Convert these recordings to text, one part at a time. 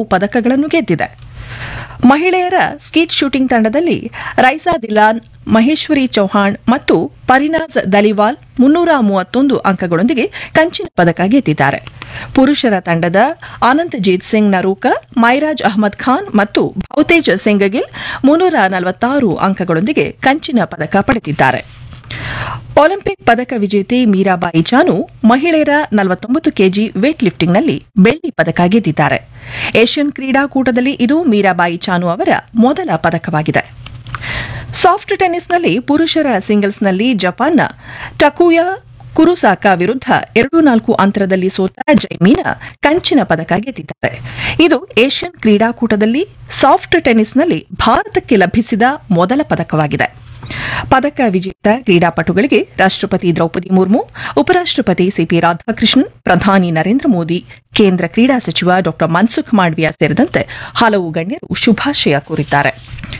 ಪದಕಗಳನ್ನು ಗೆದ್ದಿದೆ ಮಹಿಳೆಯರ ಸ್ಕೀಟ್ ಶೂಟಿಂಗ್ ತಂಡದಲ್ಲಿ ರೈಸಾ ದಿಲಾನ್ ಮಹೇಶ್ವರಿ ಚೌಹಾಣ್ ಮತ್ತು ಪರಿನಾಜ್ ದಲಿವಾಲ್ ಮುನ್ನೂರ ಮೂವತ್ತೊಂದು ಅಂಕಗಳೊಂದಿಗೆ ಕಂಚಿನ ಪದಕ ಗೆದ್ದಿದ್ದಾರೆ ಪುರುಷರ ತಂಡದ ಆನಂದಜೀತ್ ಸಿಂಗ್ ನರೂಕ ಮೈರಾಜ್ ಅಹ್ಮದ್ ಖಾನ್ ಮತ್ತು ಭೌತೇಜ್ ಸಿಂಗ್ ಗಿಲ್ ಮುನ್ನೂರ ನಲವತ್ತಾರು ಅಂಕಗಳೊಂದಿಗೆ ಕಂಚಿನ ಪದಕ ಪಡೆದಿದ್ದಾರೆ ಒಲಿಂಪಿಕ್ ಪದಕ ವಿಜೇತೆ ಮೀರಾಬಾಯಿ ಚಾನು ಮಹಿಳೆಯರ ನಲವತ್ತೊಂಬತ್ತು ಕೆಜಿ ವೇಟ್ ಲಿಫ್ಟಿಂಗ್ನಲ್ಲಿ ಬೆಳ್ಳಿ ಪದಕ ಗೆದ್ದಿದ್ದಾರೆ ಏಷ್ಯನ್ ಕ್ರೀಡಾಕೂಟದಲ್ಲಿ ಇದು ಮೀರಾಬಾಯಿ ಚಾನು ಅವರ ಮೊದಲ ಪದಕವಾಗಿದೆ ಸಾಫ್ಟ್ ಟೆನ್ನಿಸ್ನಲ್ಲಿ ಪುರುಷರ ಸಿಂಗಲ್ಸ್ನಲ್ಲಿ ಜಪಾನ್ನ ಟಕುಯಾ ಕುರುಸಾಕಾ ವಿರುದ್ಧ ಎರಡು ನಾಲ್ಕು ಅಂತರದಲ್ಲಿ ಸೋತ ಜೈಮೀನಾ ಕಂಚಿನ ಪದಕ ಗೆದ್ದಿದ್ದಾರೆ ಇದು ಏಷ್ಯನ್ ಕ್ರೀಡಾಕೂಟದಲ್ಲಿ ಸಾಫ್ಟ್ ಟೆನ್ನಿಸ್ನಲ್ಲಿ ಭಾರತಕ್ಕೆ ಲಭಿಸಿದ ಮೊದಲ ಪದಕವಾಗಿದೆ ಪದಕ ವಿಜೇತ ಕ್ರೀಡಾಪಟುಗಳಿಗೆ ರಾಷ್ಟ್ರಪತಿ ದ್ರೌಪದಿ ಮುರ್ಮು ಉಪರಾಷ್ಟ್ರಪತಿ ಸಿಪಿ ರಾಧಾಕೃಷ್ಣನ್ ಪ್ರಧಾನಿ ನರೇಂದ್ರ ಮೋದಿ ಕೇಂದ್ರ ಕ್ರೀಡಾ ಸಚಿವ ಡಾ ಮನ್ಸುಖ್ ಮಾಂಡವಿಯಾ ಸೇರಿದಂತೆ ಹಲವು ಗಣ್ಯರು ಶುಭಾಶಯ ಕೋರಿದ್ದಾರೆ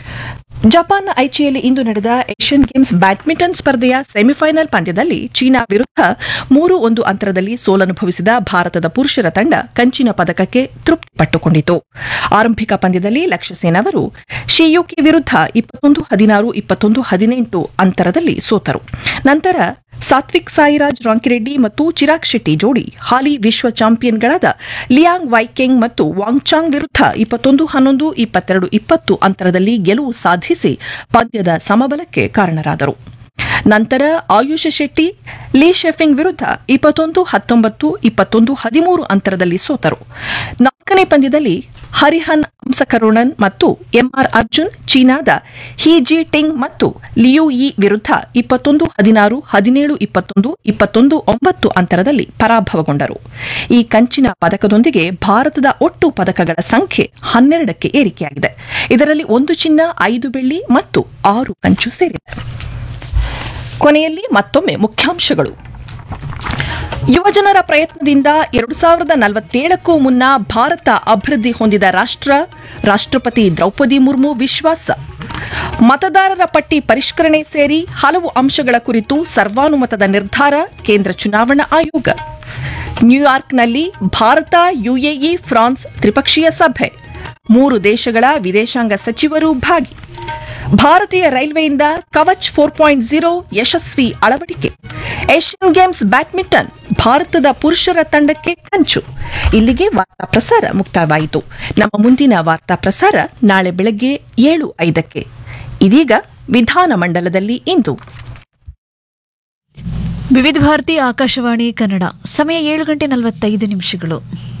ಜಪಾನ್ನ ಐಚಿಯಲ್ಲಿ ಇಂದು ನಡೆದ ಏಷ್ಯನ್ ಗೇಮ್ಸ್ ಬ್ಯಾಡ್ಮಿಂಟನ್ ಸ್ಪರ್ಧೆಯ ಸೆಮಿಫೈನಲ್ ಪಂದ್ಯದಲ್ಲಿ ಚೀನಾ ವಿರುದ್ಧ ಮೂರು ಒಂದು ಅಂತರದಲ್ಲಿ ಸೋಲನುಭವಿಸಿದ ಭಾರತದ ಪುರುಷರ ತಂಡ ಕಂಚಿನ ಪದಕಕ್ಕೆ ತೃಪ್ತಿ ಪಟ್ಟುಕೊಂಡಿತು ಆರಂಭಿಕ ಪಂದ್ಯದಲ್ಲಿ ಲಕ್ಷ್ಯ ಸೇನ್ ಅವರು ಶಿಯುಕಿ ವಿರುದ್ಧ ಇಪ್ಪತ್ತೊಂದು ಹದಿನಾರು ಇಪ್ಪತ್ತೊಂದು ಹದಿನೆಂಟು ಅಂತರದಲ್ಲಿ ಸೋತರು ನಂತರ ಸಾತ್ವಿಕ್ ಸಾಯಿರಾಜ್ ರಾಂಕಿರೆಡ್ಡಿ ಮತ್ತು ಚಿರಾಗ್ ಶೆಟ್ಟಿ ಜೋಡಿ ಹಾಲಿ ವಿಶ್ವ ಚಾಂಪಿಯನ್ಗಳಾದ ಲಿಯಾಂಗ್ ವೈಕೆಂಗ್ ಮತ್ತು ವಾಂಗ್ಚಾಂಗ್ ವಿರುದ್ಧ ಇಪ್ಪತ್ತೊಂದು ಹನ್ನೊಂದು ಇಪ್ಪತ್ತೆರಡು ಇಪ್ಪತ್ತು ಅಂತರದಲ್ಲಿ ಗೆಲುವು ಸಾಧಿಸಿ ಪಂದ್ಯದ ಸಮಬಲಕ್ಕೆ ಕಾರಣರಾದರು ನಂತರ ಆಯುಷ್ ಶೆಟ್ಟಿ ಲೀ ಶೆಫಿಂಗ್ ವಿರುದ್ಧ ಇಪ್ಪತ್ತೊಂದು ಹತ್ತೊಂಬತ್ತು ಇಪ್ಪತ್ತೊಂದು ಹದಿಮೂರು ಅಂತರದಲ್ಲಿ ಸೋತರು ನಾಲ್ಕನೇ ಪಂದ್ಯದಲ್ಲಿ ಹರಿಹನ್ ಹಂಸಕರುಣನ್ ಮತ್ತು ಎಂಆರ್ ಅರ್ಜುನ್ ಚೀನಾದ ಹಿ ಜಿ ಟಿಂಗ್ ಮತ್ತು ಲಿಯು ಇ ವಿರುದ್ಧ ಇಪ್ಪತ್ತೊಂದು ಹದಿನಾರು ಹದಿನೇಳು ಇಪ್ಪತ್ತೊಂದು ಇಪ್ಪತ್ತೊಂದು ಒಂಬತ್ತು ಅಂತರದಲ್ಲಿ ಪರಾಭವಗೊಂಡರು ಈ ಕಂಚಿನ ಪದಕದೊಂದಿಗೆ ಭಾರತದ ಒಟ್ಟು ಪದಕಗಳ ಸಂಖ್ಯೆ ಹನ್ನೆರಡಕ್ಕೆ ಏರಿಕೆಯಾಗಿದೆ ಇದರಲ್ಲಿ ಒಂದು ಚಿನ್ನ ಐದು ಬೆಳ್ಳಿ ಮತ್ತು ಆರು ಕಂಚು ಸೇರಿದೆ ಕೊನೆಯಲ್ಲಿ ಮತ್ತೊಮ್ಮೆ ಮುಖ್ಯಾಂಶಗಳು ಯುವಜನರ ಪ್ರಯತ್ನದಿಂದ ಎರಡು ಸಾವಿರದ ನಲವತ್ತೇಳಕ್ಕೂ ಮುನ್ನ ಭಾರತ ಅಭಿವೃದ್ಧಿ ಹೊಂದಿದ ರಾಷ್ಟ್ರ ರಾಷ್ಟ್ರಪತಿ ದ್ರೌಪದಿ ಮುರ್ಮು ವಿಶ್ವಾಸ ಮತದಾರರ ಪಟ್ಟಿ ಪರಿಷ್ಕರಣೆ ಸೇರಿ ಹಲವು ಅಂಶಗಳ ಕುರಿತು ಸರ್ವಾನುಮತದ ನಿರ್ಧಾರ ಕೇಂದ್ರ ಚುನಾವಣಾ ಆಯೋಗ ನ್ಯೂಯಾರ್ಕ್ನಲ್ಲಿ ಭಾರತ ಯುಎಇ ಫ್ರಾನ್ಸ್ ತ್ರಿಪಕ್ಷೀಯ ಸಭೆ ಮೂರು ದೇಶಗಳ ವಿದೇಶಾಂಗ ಸಚಿವರು ಭಾಗಿ ಭಾರತೀಯ ರೈಲ್ವೆಯಿಂದ ಕವಚ್ ಫೋರ್ ಪಾಯಿಂಟ್ ಜೀರೋ ಯಶಸ್ವಿ ಅಳವಡಿಕೆ ಏಷ್ಯನ್ ಗೇಮ್ಸ್ ಬ್ಯಾಡ್ಮಿಂಟನ್ ಭಾರತದ ಪುರುಷರ ತಂಡಕ್ಕೆ ಕಂಚು ಇಲ್ಲಿಗೆ ವಾರ್ತಾ ಪ್ರಸಾರ ಮುಕ್ತಾಯವಾಯಿತು ನಮ್ಮ ಮುಂದಿನ ವಾರ್ತಾ ಪ್ರಸಾರ ನಾಳೆ ಬೆಳಗ್ಗೆ ಏಳು ಐದಕ್ಕೆ ಇದೀಗ ವಿಧಾನಮಂಡಲದಲ್ಲಿ ಇಂದು ವಿವಿಧ ಭಾರತಿ ಆಕಾಶವಾಣಿ ಕನ್ನಡ ಸಮಯ ಏಳು ಗಂಟೆ ನಲವತ್ತೈದು ನಿಮಿಷಗಳು